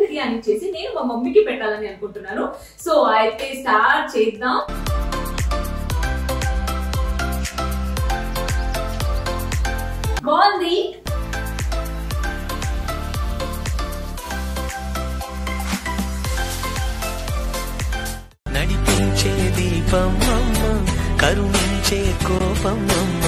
బిర్యానీ చేసి నేను మా మమ్మీకి పెట్టాలని అనుకుంటున్నాను సో అయితే స్టార్ట్ చేద్దాం బాగుంది నడిపించే దీపం అమ్మ కరుణించే కోపం అమ్మ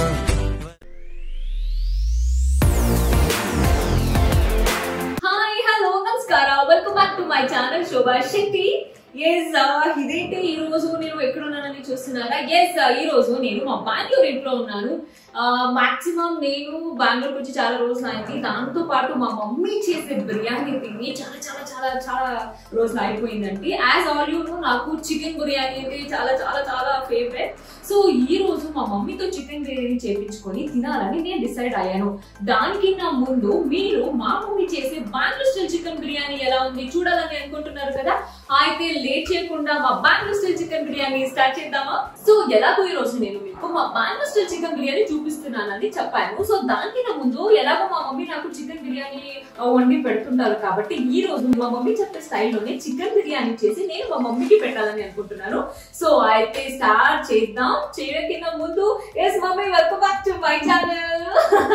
హాయ్ హలో నమస్కార welcome back to my channel Shobha Shetty yes ఇదేంటి ఈ రోజు నేను ఎక్కడున్నానని చూస్తున్నారా ఎస్ ఈ రోజు నేను మా బెంగళూరు ఇంట్లో ఉన్నాను మాక్సిమం నేను బెంగళూరుకి వచ్చి చాలా రోజులు అయింది దాంతో పాటు మా మమ్మీ చేసే బిర్యానీ తిని చాలా చాలా చాలా చాలా రోజులు అయిపోయిందండి యాజ్ ఆల్ యూ నో నాకు చికెన్ బిర్యానీ అంటే చాలా చాలా చాలా ఫేవరెట్ సో ఈ రోజు మా మమ్మీతో చికెన్ బిర్యానీ చేపించుకొని తినాలని నేను డిసైడ్ అయ్యాను దానికి నా ముందు మీరు మా మమ్మీ చేసే బెంగళూరు స్టైల్ చికెన్ బిర్యానీ ఎలా ఉంది చూడాలని అనుకుంటున్నారు కదా అయితే లేట్ చేయకుండా మా Bengaluru style chicken biryani start చేద్దామా సో ఎలాగో ఈ రోజు నేను మీకు మా బెంగళూరు స్టైల్ చికెన్ బిర్యానీ చూపిస్తున్నానని చెప్పాను సో దానికి నా ముందు ఎలాగో మా మమ్మీ నాకు చికెన్ బిర్యానీ ఆ, వండి పెడుతుంటారు కాబట్టి ఈ రోజు మా మమ్మీ చెప్పే స్టైల్లోనే చికెన్ బిర్యానీ చేసి నేను మా మమ్మీకి పెట్టాలని అనుకుంటున్నాను సో అయితే స్టార్ట్ చేద్దాం చేయడం కింద ముందు yes mummy welcome back to my channel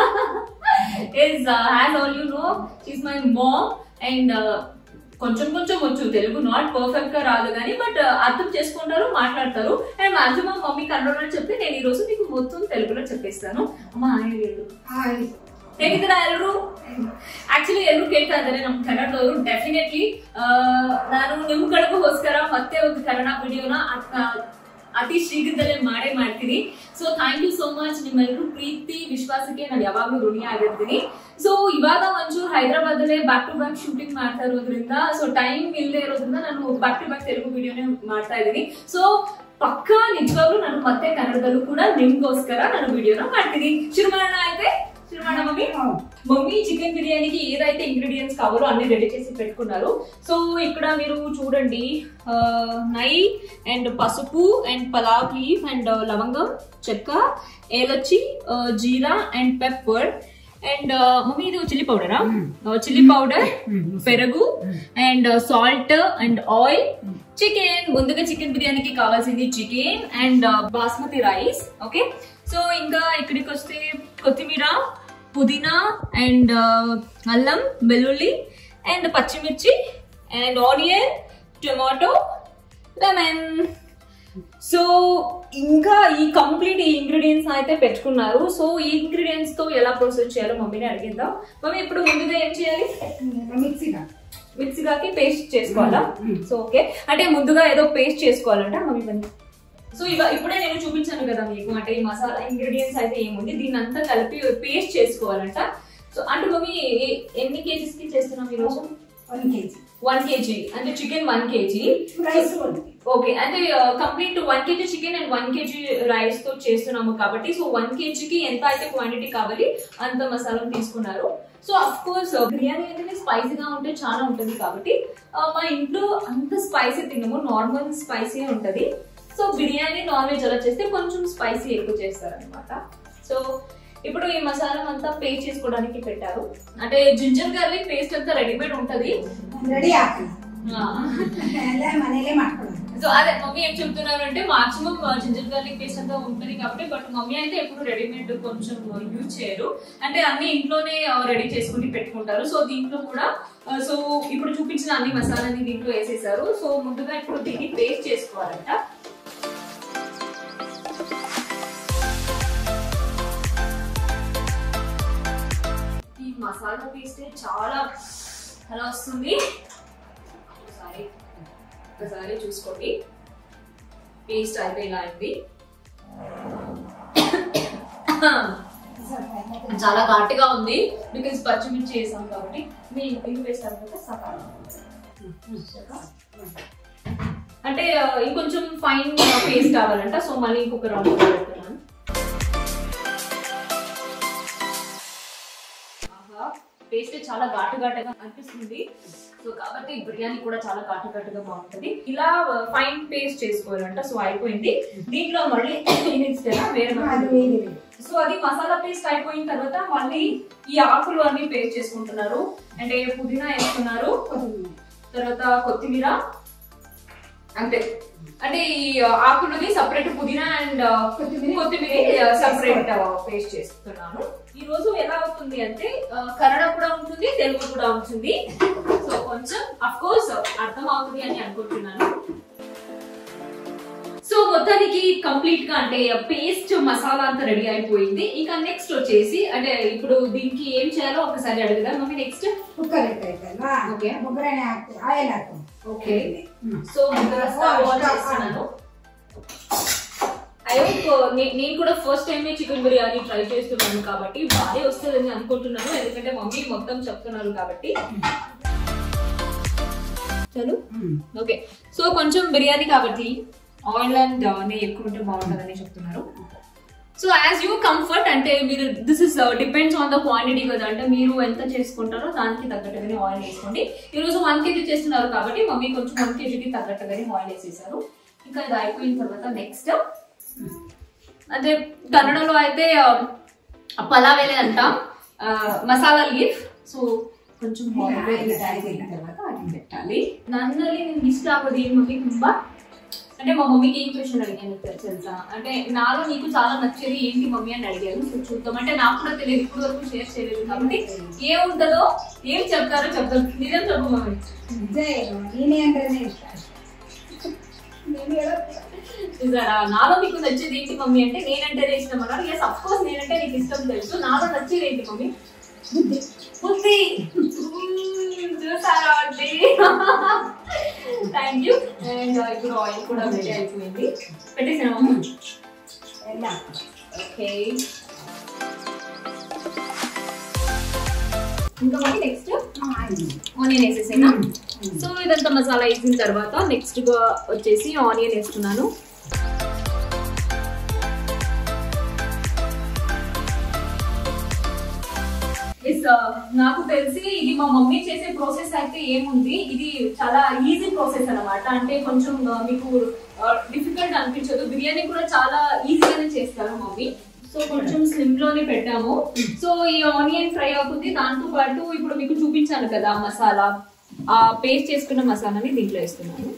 yes has all you know she's my mom and కొంచెం కొంచెం వచ్చు తెలుగు నాట్ పర్ఫెక్ట్ గా రాదు కానీ బట్ అర్థం చేసుకుంటారు మాట్లాడతారు అండ్ మాక్సిమం మమ్మీ కన్నడ అని చెప్పి నేను ఈ రోజు మీకు మొత్తం తెలుగులో చెప్పేస్తాను ಅಮ್ಮ ಹೇಳಿ ಹಾಯ್ ಹೇಗಿದ್ದೀರಾ ಎಲ್ಲರೂ ಆಕ್ಚುಲಿ ಎಲ್ಲರೂ ಕೇಳ್ತಾ ಇದ್ದಾರೆ ನಮ್ಮ ಕನ್ನಡದವರು ಡೆಫಿನೆಟ್ಲಿ ನಾನು ನಿಮ್ ಕಡೆಗೋಸ್ಕರ ಮತ್ತೆ ಒಂದು ಕನ್ನಡ ವಿಡಿಯೋನ ಅತಿ ಶೀಘ್ರದಲ್ಲೇ ಮಾಡೇ ಮಾಡ್ತೀನಿ so thank you so much ನಿಮ್ಮೆಲ್ಲರೂ ಪ್ರೀತಿ ವಿಶ್ವಾಸಕ್ಕೆ ನಾನು ಯಾವಾಗ್ಲೂ ಋಣಿ ಆಗಿರ್ತೀನಿ ಸೊ ಇವಾಗ ಒಂಚೂರು ಹೈದರಾಬಾದ್ ಅಲ್ಲೇ ಬ್ಯಾಕ್ ಟು ಬ್ಯಾಕ್ ಶೂಟಿಂಗ್ ಮಾಡ್ತಾ ಇರೋದ್ರಿಂದ ಸೊ ಟೈಮ್ ಇಲ್ಲದೆ ಇರೋದ್ರಿಂದ ನಾನು ಬ್ಯಾಕ್ ಟು ಬ್ಯಾಕ್ ತೆಲುಗು ವಿಡಿಯೋನೇ ಮಾಡ್ತಾ ಇದ್ದೀನಿ ಸೊ ಪಕ್ಕಾ ನಿಜವಾಗ್ಲೂ ನಾನು ಮತ್ತೆ ಕನ್ನಡದಲ್ಲೂ ಕೂಡ ನಿಮ್ಗೋಸ್ಕರ ನಾನು ವಿಡಿಯೋನ ಮಾಡ್ತೀನಿ ಶುರು ಮಾಡೋಣ అయితే ಶುರು ಮಾಡೋಣ ಮಮ್ಮಿ మమ్మీ చికెన్ బిర్యానీకి ఏదైతే ఇంగ్రీడియంట్స్ కావాలో అన్ని రెడీ చేసి పెట్టుకున్నారు సో ఇక్కడ మీరు చూడండి ఆ, నై అండ్ పసుపు అండ్ పలావ్ లీఫ్ అండ్ లవంగం చెక్క ఏలచ్చి ఆ, జీరా అండ్ పెప్పర్ అండ్ మమ్మీ ఇది చిల్లీ పౌడరా చిల్లీ పౌడర్ పెరుగు and salt and oil chicken ముందుగా చికెన్ బిర్యానీకి కావాల్సింది chicken and basmati rice okay so ఇంకా ఇక్కడికి వస్తే కొత్తిమీర పుదీనా అండ్ అల్లం వెల్లుల్లి అండ్ పచ్చిమిర్చి and onion tomato lemon so ఇంకా ఈ కంప్లీట్ ఈ ఇంగ్రీడియంట్స్ అయితే పెట్టుకున్నారు సో ఈ ఇంగ్రీడియంట్స్ తో ఎలా ప్రాసెస్ చేయాలో మమ్మీని అడిగిద్దాం మమ్మీ ఇప్పుడు ముందుగా ఏం చేయాలి మిక్సీగా మిక్సీగాకి పేస్ట్ చేసుకోవాలా సో ఓకే అంటే ముందుగా ఏదో పేస్ట్ చేసుకోవాలంట మమ్మీ పని సో ఇవ ఇప్పుడే నేను చూపించాను కదా మీకు అంటే ఈ మసాలా ఇంగ్రీడియంట్స్ అయితే ఏముంది దీన్ని అంతా కలిపి పేస్ట్ చేసుకోవాలంట సో అంటే మమ్మీ ఏ- ఎన్ని కేజీస్ కి చేస్తున్నాం ఈరోజు వన్ కేజీ వన్ కేజీ అంటే chicken one kg rice one okay అంటే complete one kg chicken and one kg rice తో చేస్తున్నాము కాబట్టి సో వన్ కేజీకి ఎంత అయితే క్వాంటిటీ కావాలి అంత మసాలా తీసుకున్నారు సో అఫ్ కోర్స్ బిర్యానీ అంటే స్పైసీగా ఉంటే చాలా ఉంటుంది కాబట్టి ఆ, మా ఇంట్లో అంత స్పైసీ తినము నార్మల్ స్పైసీ ఉంటది సో బిర్యానీ నాన్ వెజ్ అలా చేస్తే కొంచెం స్పైసీ ఎక్కువ చేస్తారనమాట సో ఇప్పుడు ఈ మసాలా అంతా పేస్ట్ చేసుకోవడానికి పెట్టారు అంటే జింజర్ గార్లిక్ పేస్ట్ అంతా రెడీమేడ్ ఉంటది ರೆಡಿ ಹಾಕಿ ఆ. ಎಲ್ಲ ಮನೇಲೆ ಮಾಡ್ಕೊಳ್ಳೋದು సో అదే మమ్మీ ఏం చెప్తున్నారు అంటే మాక్సిమం జింజర్ గార్లిక్ పేస్ట్ అంతా ఉంటుంది కాబట్టి బట్ మమ్మీ అయితే ఎప్పుడు రెడీమేడ్ కొంచెం యూజ్ చేయరు అంటే అన్ని ఇంట్లోనే రెడీ చేసుకుని పెట్టుకుంటారు సో దీంట్లో కూడా ఆ, సో ఇప్పుడు చూపించిన అన్ని మసాలాని దీంట్లో వేసేసారు సో ముందుగా ఇప్పుడు దీన్ని పేస్ట్ చేసుకోవాలంట ఈ మసాలా పేస్ట్ చాలా అలా వస్తుంది ఒకసారి ఒకసారి చూసుకోండి పేస్ట్ అయితే ఇలా అయింది చాలా ఘాటుగా ఉంది బికాస్ పచ్చిమిర్చి వేసాం కాబట్టి మీ ఇవి వేసాం కదా సకాలం అంటే ఆ, ఇంకొంచెం ఫైన్ పేస్ట్ కావాలంట సో మళ్ళీ ఇంకొక రౌండ్ పెడుతున్నాను పేస్ట్ చాలా ఘాటు ఘాటుగా అనిపిస్తుంది సో కాబట్టి బిర్యానీ కూడా చాలా ఘాటు ఘాటుగా బాగుంటుంది ఇలా ఫైన్ పేస్ట్ చేసుకోవాలంట సో అయిపోయింది దీంట్లో మళ్ళీ ఇది ఇస్తేనా వేరే అది మసాలా. వేరే వేరే. సో అది మసాలా పేస్ట్ అయిపోయిన తర్వాత మళ్ళీ ఈ ఆకులు అన్ని పేస్ట్ చేసుకుంటున్నారు అంటే పుదీనా వేస్తున్నారు కొత్తిమీర. తర్వాత కొత్తిమీర అంతే అంటే ఈ ఆకులది సపరేట్ పుదీనా అండ్ కొత్తిమీర కొత్తిమీర సపరేట్ పేస్ట్ చేస్తున్నాను ఈ రోజు ఎలా అవుతుంది అంటే ఆ, కన్నడ కూడా ఉంటుంది తెలుగు కూడా ఉంటుంది సో కొంచెం అఫ్ కోర్స్ అర్థం అవుతుంది అని అనుకుంటున్నాను సో మొత్తానికి కంప్లీట్ గా అంటే పేస్ట్ మసాలా అంతా రెడీ అయిపోయింది ఇంకా నెక్స్ట్ వచ్చేసి అంటే ఇప్పుడు దీనికి ఏం చేయాలో ఒకసారి అడుగుదాం మమ్మీ నెక్స్ట్ కుక్కర్ పెట్టేద్దామా ఓకే. ముగ్గురని ಹಾಕಿ ఆయిల్ ಹಾಕು ఓకే ಹ್ಮ್. సో ముందుగా స్టవ్ ఆన్ చేస్తున్నాను ఐ హోప్ నేను కూడా first time chicken biryani try చేస్తున్నాను కాబట్టి బాగా వస్తుందని అనుకుంటున్నాను ఎందుకంటే మమ్మీ మొత్తం చెప్తున్నారు కాబట్టి చలు ಹ್ಮ್. ఓకే సో కొంచెం బిర్యానీ కాబట్టి ఆయిల్ అండ్ నెయ్యి ఎక్కువ ఉంటే బాగుంటుందని చెప్తున్నారు సో యాజ్ యూ కంఫర్ట్ అంటే మీరు this is depends on the quantity కదా అంటే మీరు ఎంత చేసుకుంటారో దానికి తగ్గట్టుగానే ఆయిల్ వేసుకోండి ఈ రోజు వన్ కేజీ చేస్తున్నారు కాబట్టి మమ్మీ కొంచెం వన్ కేజీకి తగ్గట్టుగానే ఆయిల్ వేసేసారు ఇంకా ఇది అయిపోయిన తర్వాత నెక్స్ట్ అంటే కన్నడలో అయితే ఆ, పలావేలే అంటాం ఆ, మసాలా లీఫ్ సో కొంచెం ఆయిల్ అయిపోయిన తర్వాత అది పెట్టాలి నన్ನಲ್ಲಿ ನಿಮ್ಗೆ ಇಷ್ಟ ಆಗೋದು ಏನು మమ్మీ ತುಂಬಾ అంటే మా మమ్మీకి ఏం క్వశ్చన్ అడిగాను తె- తెలుసా అంటే నాలో నీకు చాలా నచ్చేది ఏంటి మమ్మీ అని అడిగాను సో చూద్దాం అంటే నాకు కూడా తెలియదు ఇప్పుడు వరకు షేర్ చేయలేదు కాబట్టి ఏముంటుందో ఏం చెప్తారో చెప్తారు నిజం చెప్పు మమ్మీ ನಿಜ ಏನು ನೀನೇ ಅಂದ್ರೇನೆ ಇಷ್ಟ ನೀನು ಹೇಳೋದು చూసారా నాలో మీకు నచ్చేది ఏంటి మమ్మీ అంటే నేనంటేనే ఇష్టం అన్నారు ఎస్ అఫ్ కోర్స్ నేనంటే నీకు ఇష్టం తెలుసు నాలో నచ్చేది ఏంటి మమ్మీ బుద్ధి బుద్ధి మ్మ్, చూసారా అండి థ్యాంక్ యూ అండ్ ఇప్పుడు ఆయిల్ కూడా రెడీ అయిపోయింది పెట్టేసాను మమ్మీ ಎಲ್ಲ ಹಾಕು. ఓకే ఇంకా మళ్ళీ నెక్స్ట్ ಹ್ಮ್, ಆಯ್ತು. ఆనియన్ వేసేసేనా సో ఇదంతా మసాలా వేసిన తర్వాత నెక్స్ట్ వచ్చేసి ఆనియన్ వేస్తున్నాను Yes, uh, నాకు తెలిసి ఇది మా మమ్మీ చేసే ప్రాసెస్ అయితే ఏముంది ఇది చాలా ఈజీ ప్రాసెస్ అన్నమాట అంటే కొంచెం uh, మీకు డిఫికల్ట్ అనిపించదు బిర్యానీ కూడా చాలా ఈజీగానే చేస్తారు మమ్మీ సో కొంచెం స్లిమ్ లోనే పెట్టాము సో ఈ ఆనియన్ ఫ్రై అవుతుంది దాంతో పాటు ఇప్పుడు మీకు చూపించాను కదా మసాలా ఆ పేస్ట్ చేసుకున్న మసాలాని దీంట్లో వేస్తున్నాను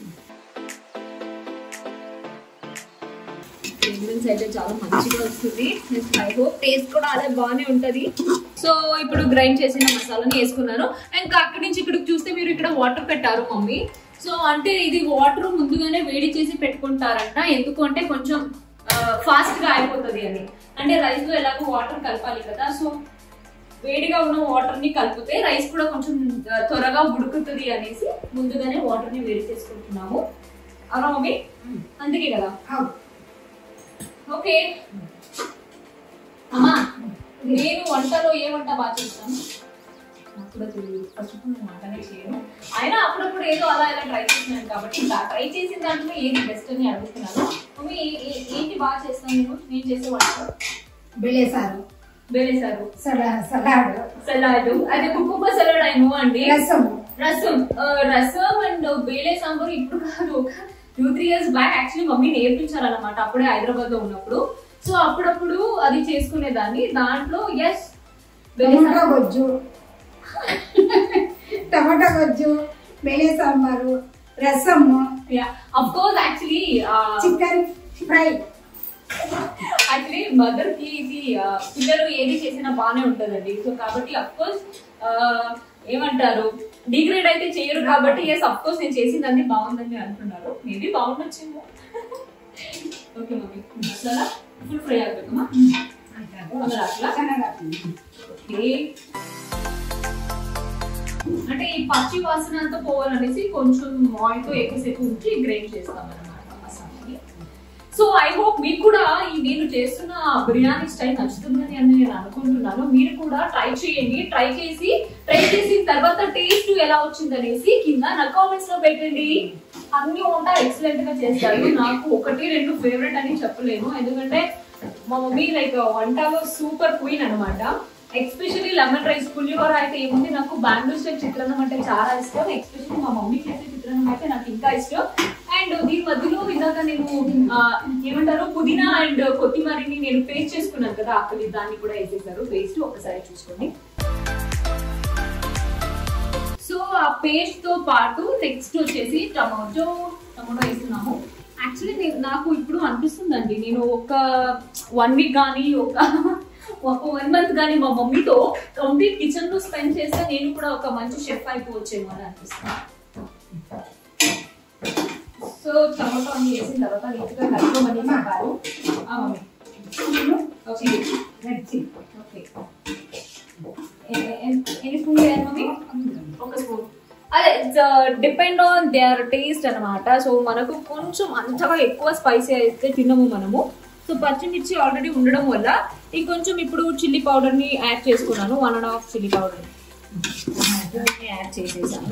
ఫ్రేగ్రెన్స్ అయితే చాలా మంచిగా వస్తుంది ఐ హోప్ టేస్ట్ కూడా అదే బాగానే ఉంటది సో ఇప్పుడు గ్రైండ్ చేసిన మసాలాని వేసుకున్నాను ఇంకా అక్కడి నుంచి ఇక్కడికి చూస్తే మీరు ఇక్కడ వాటర్ పెట్టారు మమ్మీ సో అంటే ఇది వాటర్ ముందుగానే వేడి చేసి పెట్టుకుంటారంట ఎందుకు అంటే కొంచెం ఫాస్ట్ గా అయిపోతుంది అని అంటే రైస్ లో ఎలాగో వాటర్ కలపాలి కదా సో వేడిగా ఉన్న వాటర్ ని కలిపితే రైస్ కూడా కొంచెం ఆ, త్వరగా ఉడుకుతుంది అనేసి ముందుగానే వాటర్ ని వేడి చేసుకుంటున్నాము అవునా మమ్మీ అందుకే కదా ಹೌದು ఓకే అమ్మా నేను వంటలో ఏ వంట బాగా చేస్తాను నాకు కూడా తెలియదు ఫస్ట్ ఆఫ్ ఆల్ నేను వంటనే చేయను అయినా అప్పుడప్పుడు ఏదో అలా ఇలా ట్రై చేసినాను కాబట్టి ఇంకా ట్రై చేసిన దాంట్లో ఏది బెస్ట్ అని అడుగుతున్నాను మమ్మీ ఏ- ఏ- ఏంటి బాగా చేస్తాను నేను నేను చేసే వంట ಬೇಳೆ ಸಾರು వేరేసారు ಸಲಾ ಸಲಾಡ್ సలాడ్ అదే కుక్కుమ సలాడ్ అయినో అండి ರಸಮ್ రసం ఆ, రసం అండ్ బేలే సాంబార్ ఇప్పుడు కాదు two three years back actually mummy నేర్పించారన్నమాట అప్పుడే హైదరాబాద్ లో ఉన్నప్పుడు సో అప్పుడప్పుడు అది చేసుకునేదాన్ని దాంట్లో ఎస్ ಟೊಮೊಟೊ ಗೊಜ್ಜು ಟೊಮೊಟೊ ಗೊಜ್ಜು ಬೇಳೆ sambar rasam of course actually chicken fry actually mother కి ఇది ఆ, పిల్లలు ఏది చేసినా బాగానే ఉంటదండి సో కాబట్టి అఫ్ కోర్స్ ఏమంటారు డిగ్రేడ్ అయితే చేయరు కాబట్టి ఎస్ అఫ్ కోర్స్ నేను చేసింది బాగుందని అంటున్నారు మేబీ బాగుండొచ్చేమో okay mummy masala full fry ಆಗ್ಬೇಕಮ್ಮ ಆಮೇಲೆ ಹಾಕ್ಲಾ? ಚೆನ್ನಾಗಿ ఓకే అంటే ఈ పచ్చి వాసన అంతా పోవాలనేసి కొంచెం ఆయిల్ తో ఎక్కువసేపు ఉంచి గ్రైండ్ చేస్తాం అనమాట మసాలాని సో ఐ హోప్ మీకు కూడా ఈ నేను చేస్తున్న బిర్యానీ స్టైల్ నచ్చుతుందని అని నేను అనుకుంటున్నాను మీరు కూడా ట్రై చేయండి ట్రై చేసి ట్రై చేసిన తర్వాత టేస్ట్ ఎలా వచ్చింది అనేసి కింద నా కామెంట్స్ లో పెట్టండి అన్ని వంట ఎక్సలెంట్ గా చేస్తారు నాకు ఒకటి రెండు ఫేవరెట్ అని చెప్పలేను ఎందుకంటే మా మమ్మీ లైక్ వంటలో సూపర్ క్వీన్ అన్నమాట ఎస్పెషల్లీ లెమన్ రైస్ పులిహోర అయితే ఏముంది నాకు బెంగళూరు స్టైల్ చిత్రాన్నం అంటే చాలా ఇష్టం ఎస్పెషల్లీ మా మమ్మీ చేసే చిత్రాన్నం అయితే నాకు ఇంకా ఇష్టం అండ్ దీని మధ్యలో ఇందాక నేను ఆ, ఏమంటారు పుదీనా అండ్ కొత్తిమీరని నేను పేస్ట్ చేసుకున్నాను కదా అక్కడ దాన్ని కూడా వేసేసారు పేస్ట్ ఒకసారి చూసుకోండి సో ఆ పేస్ట్ తో పాటు నెక్స్ట్ వచ్చేసి టమాటో టమాటో వేస్తున్నాము యాక్చువల్లీ నాకు ఇప్పుడు అనిపిస్తుందండి నేను ఒక వన్ వీక్ కానీ ఒక ఒక వన్ మంత్ కానీ మా మమ్మీతో కంప్లీట్ కిచెన్ లో స్పెండ్ చేస్తే నేను కూడా ఒక మంచి షెఫ్ అయిపోవచ్చేమో అని అనిపిస్తుంది సో టమాటో అన్ని వేసిన తర్వాత నీట్గా కలుపుకోమని చెప్పారు ఆ mummy okay red chilli okay ఎ- ఎ- ఎన్ని స్పూన్ వేయాలి మమ్మీ ఒక స్పూన్ అదే డిపెండ్ ఆన్ దేర్ టేస్ట్ అన్నమాట సో మనకు కొంచెం అంతగా ఎక్కువ స్పైసీ అయితే తినము మనము సో పచ్చిమిర్చి ఆల్రెడీ ఉండడం వల్ల ఇంకొంచెం ఇప్పుడు చిల్లీ పౌడర్ ని యాడ్ చేసుకున్నాను one and half chilli powder add చేసేసాను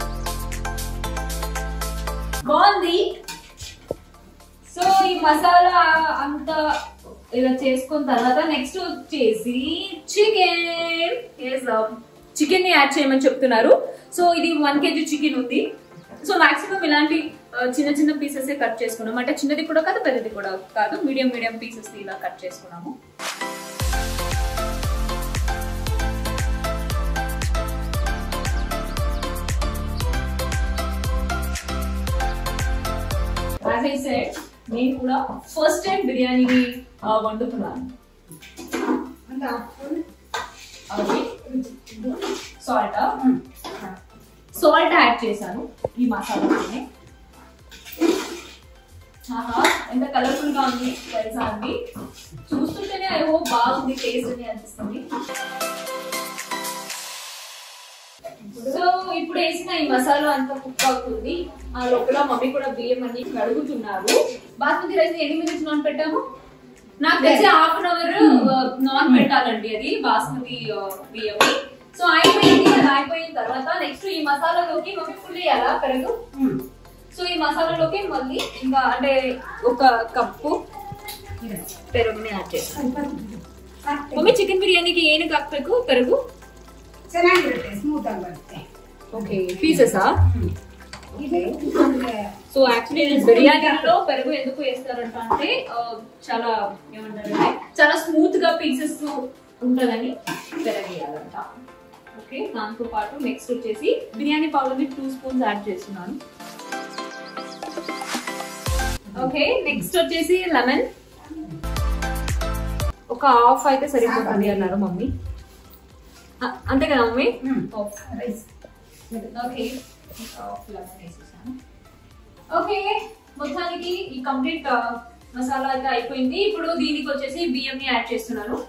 బాగుంది సో ఈ మసాలా అంతా ఇలా చేసుకున్న తర్వాత నెక్స్ట్ వచ్చేసి చికెన్ చికెన్ ని యాడ్ చేయమని చెప్తున్నారు సో ఇది వన్ కేజీ చికెన్ ఉంది సో మాక్సిమం ఇలాంటి ఆ, చిన్న చిన్న పీసెస్ కట్ చేసుకున్నాం అంటే చిన్నది కూడా కాదు పెద్దది కూడా కాదు మీడియం మీడియం పీసెస్ ఇలా కట్ చేసుకున్నాము యాజ్ ఐ సెడ్ నేను కూడా ఫస్ట్ టైం బిర్యానీని ఆ, వండుతున్నాను అంత స్పూన్ అది సాల్ట్ సాల్ట్ యాడ్ చేశాను ఈ మసాలాలోనే ఆహా ఎంత కలర్ఫుల్ గా ఉంది తెలుసా అండి చూస్తుంటేనే అయ్యో బాగుంది టేస్ట్ అని అనిపిస్తుంది సో ఇప్పుడు వేసిన ఈ మసాలా అంతా కుక్ అవుతుంది ఆ లోపల మమ్మీ కూడా బియ్యం అన్ని కడుగుతున్నారు బాస్మతి రైస్ ఎన్ని మినిట్స్ నాన్ పెట్టాము నాకు తెలిసి హాఫ్ అన్ అవర్ నాన్ పెట్టాలండి అది బాస్మతి బియ్యం సో అయిపోయింది అది అయిపోయిన తర్వాత నెక్స్ట్ ఈ మసాలాలోకి మమ్మీ ఫుల్ వేయాలా పెరుగు సో ఈ మసాలాలోకి మళ్ళీ ఇంకా అంటే ఒక కప్పు పెరుగుని యాడ్ చేస్తాను మమ్మీ చికెన్ బిర్యానీకి ఏను కప్పు పెరుగు ಚೆನ್ನಾಗಿರುತ್ತೆ ಸ್ಮೂತ್ ಆಗಿ ಬರುತ್ತೆ ఓకే పీసెసా ಇದು ಅಂದ್ರೆ సో యాక్చువల్లీ బిర్యానీలో పెరుగు ఎందుకు వేస్తారంట అంటే ఆ, చాలా ఏమంటారు అంటే చాలా స్మూత్ గా పీసెస్ ఉంటుందని పెరుగు వేయాలంట ఓకే దాంతో పాటు నెక్స్ట్ వచ్చేసి బిర్యానీ పౌడర్ ని టూ స్పూన్స్ యాడ్ చేస్తున్నాను ఓకే నెక్స్ట్ వచ్చేసి లెమన్ ఒక హాఫ్ అయితే సరిపోతుంది అన్నారు మమ్మీ ఆ, అంతే కదా mummy half rice okay half lemon వేసేసాను ఓకే మొత్తానికి ఈ కంప్లీట్ మసాలా అయితే అయిపోయింది ఇప్పుడు దీనికి వచ్చేసి బియ్యం ని యాడ్ చేస్తున్నాను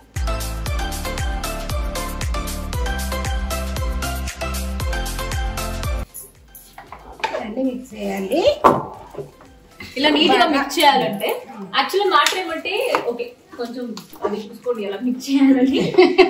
అన్ని మిక్స్ చేయాలి ఇలా నీట్ గా మిక్స్ చేయాలంటే యాక్చువల్లీ మాట ఏమంటే ఓకే కొంచెం అది చూసుకోండి ఎలా మిక్స్ చేయాలని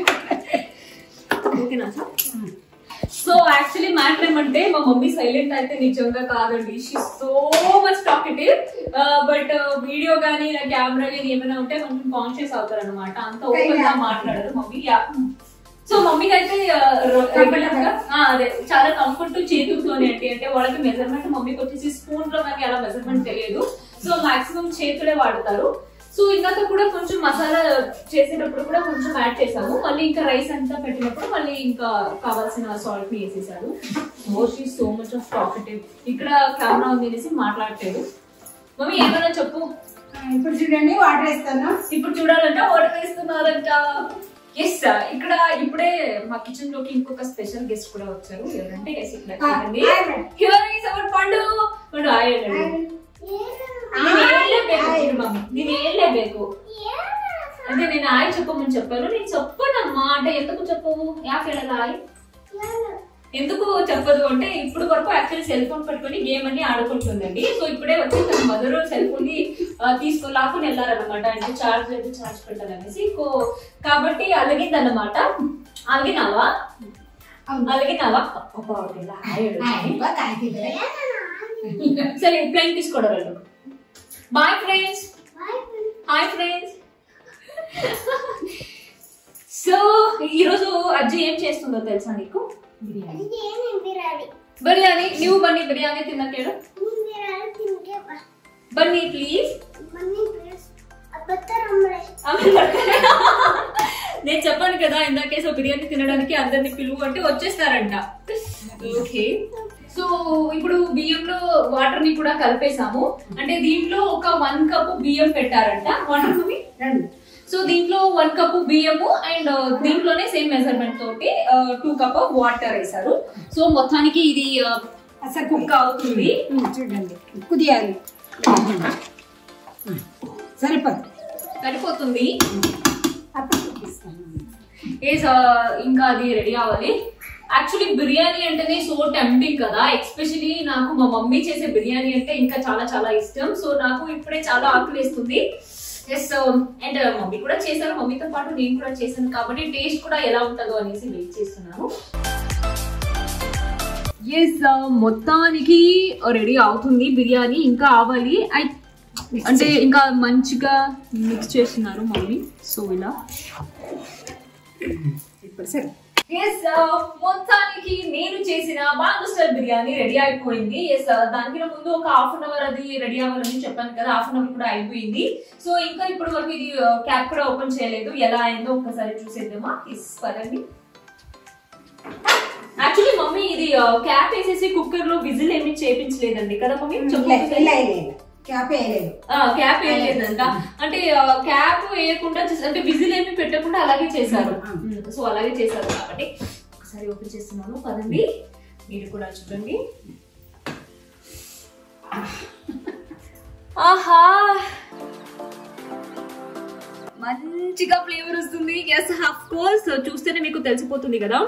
ఓకేనా సార్ సో యాక్చువల్లీ మ్యాటర్ ఏమంటే మా మమ్మీ సైలెంట్ అయితే నిజంగా కాదండి she so much talkative but video కానీ ఇలా కెమెరా కానీ ఏమైనా ఉంటే కొంచెం కాన్షియస్ అవుతారు అనమాట అంత ఓపెన్ గా మాట్లాడరు మమ్మీ సో మమ్మీకి అయితే ఆ, రొ- regular గా, ఆ, అదే చాలా కంఫర్ట్ చేతులతోనే అండి అంటే వాళ్ళకి మెజర్మెంట్ మమ్మీకి వచ్చేసి స్పూన్ లో మనకి అలా మెజర్మెంట్ తెలియదు సో మాక్సిమం చేతులే వాడతారు సో ఇందాక కూడా కొంచెం మసాలా చేసేటప్పుడు కూడా కొంచెం యాడ్ చేసాము మళ్ళీ ఇంకా రైస్ అంతా పెట్టినప్పుడు మళ్ళీ ఇంకా కావాల్సిన సాల్ట్ ని వేసేసారు mostly so much of talkative ఇక్కడ కెమెరా ఉంది అనేసి మాట్లాడలేదు మమ్మీ ఏమైనా చెప్పు ఆ, ఇప్పుడు చూడండి వాటర్ వేస్తాను ఇప్పుడు చూడాలంట ఓటర్ వేస్తున్నారంట ఎస్ ఇక్కడ ఇప్పుడే మా కిచెన్ లోకి ఇంకొక స్పెషల్ గెస్ట్ కూడా వచ్చారు ఎవరంటే ఎస్ ఇక్కడ ఆ, చూడండి hi, madam. Here is our Pandu Pandu hi ಹೇಳು. ನೀನ್ ಹೇಳ್ಲೇಬೇಕು ಬಿಡು ಮಮ್ಮಿ. ನೀನ್ ಹೇಳ್ಲೇಬೇಕು అంటే నేను ఆయ చెప్పమని చెప్పాను నేను చెప్పనమ్మా అంటే ఎందుకు చెప్పవు యాక్ వెళ్ళాలి ఆయ ఎందుకు చెప్పదు అంటే ఇప్పుడు వరకు యాక్చువల్లీ సెల్ ఫోన్ పట్టుకొని గేమ్ అన్ని ఆడుకుంటుందండి సో ఇప్పుడే వచ్చి తన మదర్ సెల్ ఫోన్ ని ఆ, తీసుకో లాక్కుని వెళ్ళారనమాట అంటే చార్జ్ అయితే చార్జ్ పెట్టాలనేసి కో- కాబట్టి అలిగిందన్నమాట అలిగినావా అవును. అలిగినావా అబ్బా, ఇలా హాయ్ ಆ, ಹೇಳು. ಇವಾಗ ಕಾಯ್ತಿದ್ರೆ సరే ప్లేన్ తీసుకోవడం రెండు boy friends hi friends so ఈరోజు అజ్జి ఏం చేస్తుందో తెలుసా నీకు బిర్యానీ బిర్యానీ నువ్వు బన్నీ బిర్యానీ తిన్నకేడు బన్నీ ప్లీజ్ నేను చెప్పాను కదా ఇందాకే సో బిర్యానీ తినడానికి అందరిని పిలువు అంటే వచ్చేస్తారంట ఓకే సో ఇప్పుడు బియ్యంలో వాటర్ ని కూడా కలిపేసాము అంటే దీంట్లో ఒక వన్ కప్ బియ్యం పెట్టారంట వాటర్ మమ్మీ రెండు సో దీంట్లో వన్ కప్ బియ్యము అండ్ దీంట్లోనే సేమ్ మెజర్మెంట్ తోటి టూ కప్ వాటర్ వేసారు సో మొత్తానికి ఇది అసలు కుక్ అవుతుంది ఉమ్, చూడండి కుదియాలి సరిపోదు సరిపోతుంది అప్పుడు చూపిస్తాను ఏస్ ఇంకా అది రెడీ అవ్వాలి యాక్చువల్లీ బిర్యానీ అంటేనే సో టెంప్టింగ్ కదా ఎస్పెషలీ నాకు మా మమ్మీ చేసే బిర్యానీ అంటే ఇంకా చాలా చాలా ఇష్టం సో నాకు ఇప్పుడే చాలా ఆకలి వేస్తుంది ఎస్ అండ్ మమ్మీ కూడా చేశారు మమ్మీతో పాటు నేను కూడా చేశాను కాబట్టి టేస్ట్ కూడా ఎలా ఉంటుందో అనేసి వెయిట్ చేస్తున్నాను ఎస్ మొత్తానికి రెడీ అవుతుంది బిర్యానీ ఇంకా అవ్వాలి ఐ- అంటే ఇంకా మంచిగా మిక్స్ చేస్తున్నారు మమ్మీ సో ఇలా ఇప్పుడు సరే ఎస్ మొత్తానికి నేను చేసిన బాంగు స్టైల్ బిర్యానీ రెడీ అయిపోయింది ఎస్ దానికి ముందు ఒక హాఫ్ అన్ అవర్ అది రెడీ అవ్వాలని చెప్పాను కదా హాఫ్ అన్ అవర్ కూడా అయిపోయింది సో ఇంకా ఇప్పుడు వరకు ఇది క్యాప్ కూడా ఓపెన్ చేయలేదు ఎలా అయిందో ఒక్కసారి చూసేద్దామా ఎస్ పదండి యాక్చువల్లీ మమ్మీ ఇది క్యాప్ వేసేసి కుక్కర్ లో విజిల్ ఏమీ చేపించలేదండి కదా మమ్మీ ఇలా చెప్పు ఇలా వేయలేదు క్యాప్ వేయలేదు క్యాప్ వేయలేదంట అంటే క్యాప్ వేయకుండా చేస- అంటే విజిల్ ఏమి పెట్టకుండా అలాగే చేశారు సో అలాగే చేశారు కాబట్టి ఒకసారి ఓపెన్ చేస్తున్నాను పదండి మీరు కూడా చూడండి ఆహా మంచిగా ఫ్లేవర్ వస్తుంది ఎస్ ఆఫ్ కోర్స్ చూస్తేనే మీకు తెలిసిపోతుంది కదా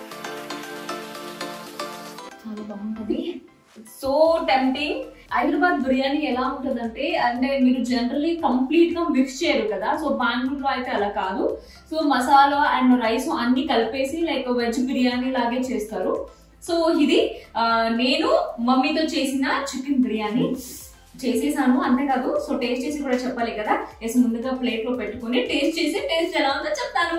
చాలా బాగుంటుంది సో టెంప్టింగ్ హైదరాబాద్ బిర్యానీ ఎలా ఉంటుందంటే అంటే మీరు జనరల్లీ కంప్లీట్ గా మిక్స్ చేయరు కదా సో బెంగళూరులో అయితే అలా కాదు సో మసాలా అండ్ రైస్ అన్ని కలిపేసి లైక్ వెజ్ బిర్యానీ లాగే చేస్తారు సో ఇది ఆ, నేను మమ్మీతో చేసిన చికెన్ బిర్యానీ చేసేసాను అంతేకాదు సో టేస్ట్ చేసి కూడా చెప్పాలి కదా ఎస్ ముందుగా ప్లేట్ లో పెట్టుకొని టేస్ట్ చేసి టేస్ట్ ఎలా ఉందో చెప్తాను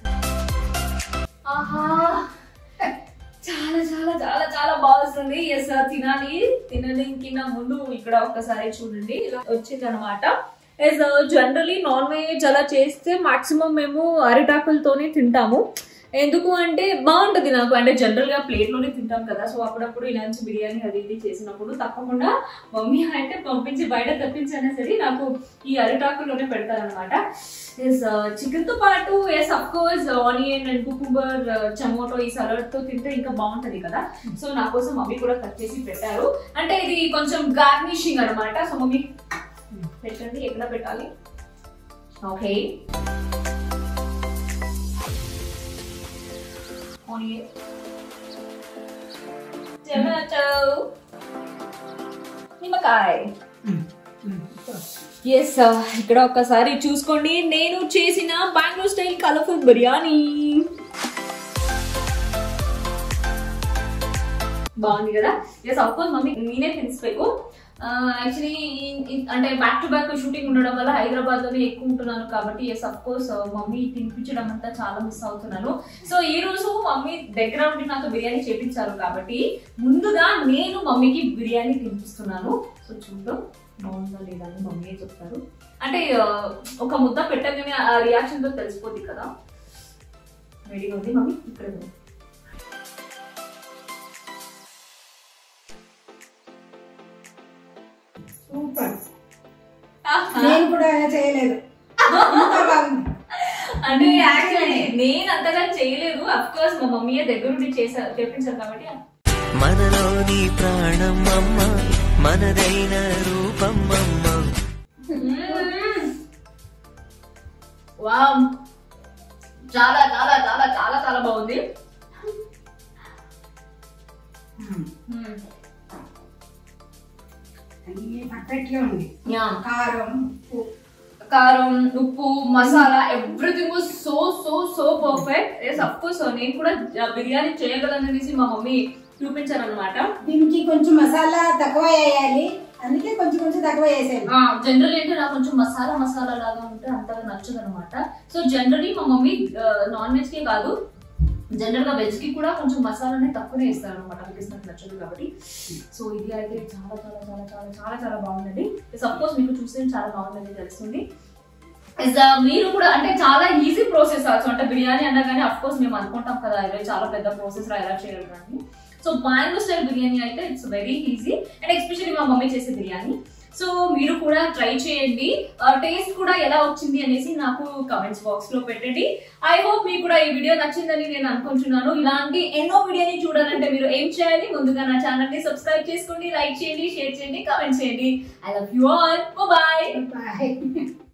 ఆహా చాలా చాలా చాలా చాలా బాగుంది ఎస్ తినాలి తినడానికి ముందు ఇక్కడ ఒక్కసారి చూడండి ఇలా వచ్చింది అనమాట ఎస్ జనరలీ నాన్ వెజ్ అలా చేస్తే మాక్సిమం మేము అరిటాకులతోనే తింటాము ఎందుకు అంటే బాగుంటది నాకు అంటే జనరల్ గా ప్లేట్ లోనే తింటాం కదా సో అప్పుడప్పుడు ఇలాంటి బిర్యానీ అది ఇది చేసినప్పుడు తప్పకుండా మమ్మీ అయితే పంపించి బయట తెప్పించైనా సరే నాకు ఈ అరిటాకుల్లోనే పెడతారనమాట ఎస్ చికెన్ తో పాటు yes of course onion and cucumber tomato ఈ సలాడ్ తో తింటే ఇంకా బాగుంటది కదా సో నా కోసం మమ్మీ కూడా కట్ చేసి పెట్టారు అంటే ఇది కొంచెం గార్నిషింగ్ అన్నమాట సో మమ్మీ పెట్టండి ఎక్కడ పెట్టాలి ఓకే ఆనియన్ టమాటో నిమ్మకాయ ఎస్ ఇక్కడ ఒక్కసారి చూసుకోండి నేను చేసిన బెంగళూరు స్టైల్ కలర్ఫుల్ బిర్యానీ బాగుంది కదా ఎస్ అఫ్ కోర్స్ మమ్మీ నేనే తినిసిపోయి యాక్చువల్లీ అంటే బ్యాక్ టు బ్యాక్ షూటింగ్ ఉండడం వల్ల హైదరాబాద్ లోనే ఎక్కువ ఉంటున్నాను కాబట్టి ఎస్ అఫ్ కోర్స్ మమ్మీ తినిపించడం అంతా చాలా మిస్ అవుతున్నాను సో ఈ రోజు మమ్మీ దగ్గర ఉండి నాతో బిర్యానీ చేపించారు కాబట్టి ముందుగా నేను మమ్మీకి బిర్యానీ తినిపిస్తున్నాను సో చూద్దాం బాగుందా లేదా అని మమ్మీ చెప్తారు అంటే ఆ, ఒక ముద్ద పెట్టగానే ఆ రియాక్షన్ తో తెలిసిపోద్ది కదా రెడీగా ఉంది మమ్మీ ఇక్కడ ఉంది. సూపర్ ఆహా. నేను కూడా చేయలేదు ఇంకా బాగుంది అంటే యాక్చువల్లీ నేను అంతగా చేయలేదు అఫ్ కోర్స్ మా మమ్మీ దగ్గరుండి చేశారు చేపించారు కాబట్టి మనలోని ప్రాణం అమ్మ మనదైన రూపం అమ్మ వావ్ చాలా చాలా చాలా చాలా చాలా బాగుంది మ్మ్. అన్ని పర్ఫెక్ట్ గా ఉంది యా. కారం ఉప్పు కారం ఉప్పు masala everything was so so so perfect yes of course నేను కూడా బిర్యానీ చేయగలననేసి మా మమ్మీ చూపించారు అనమాట దీనికి కొంచెం మసాలా తక్కువ వేయాలి అందుకే కొంచెం కొంచెం తక్కువ వేసాను జనరల్ ఏంటంటే నాకు కొంచెం మసాలా మసాలా లాగా ఉంటే అంతగా నచ్చదు అనమాట సో జనరలీ మా మమ్మీ నాన్ వెజ్ కి కాదు జనరల్ గా వెజ్ కి కూడా కొంచెం మసాలానే తక్కువనే ఇస్తారు అనమాట బికాస్ నాకు నచ్చదు కాబట్టి సో ఇది అయితే చాలా చాలా చాలా చాలా చాలా చాలా బాగుందండి సపోజ్ మీకు చూస్తే చాలా బాగుందని తెలుస్తుంది Is, uh, మీరు కూడా అంటే చాలా ఈజీ ప్రాసెస్ ఆల్సో అంటే బిర్యానీ అనగానే అఫ్ కోర్స్ మేము అనుకుంటాం కదా ఇలా చాలా పెద్ద ప్రాసెస్ రా ఎలా చేయాలి అని సో మ్యాంగో స్టైల్ బిర్యానీ అయితే it's very easy and especially మా మమ్మీ చేసే బిర్యానీ సో మీరు కూడా ట్రై చేయండి టేస్ట్ కూడా ఎలా వచ్చింది అనేసి నాకు కమెంట్స్ బాక్స్ లో పెట్టండి ఐ హోప్ మీకు కూడా ఈ వీడియో నచ్చిందని నేను అనుకుంటున్నాను ఇలాంటి ఎన్నో వీడియోని చూడాలంటే మీరు ఏం చేయాలి ముందుగా నా ఛానల్ ని సబ్స్క్రైబ్ చేసుకోండి లైక్ చేయండి షేర్ చేయండి కమెంట్ చేయండి I love you all bye bye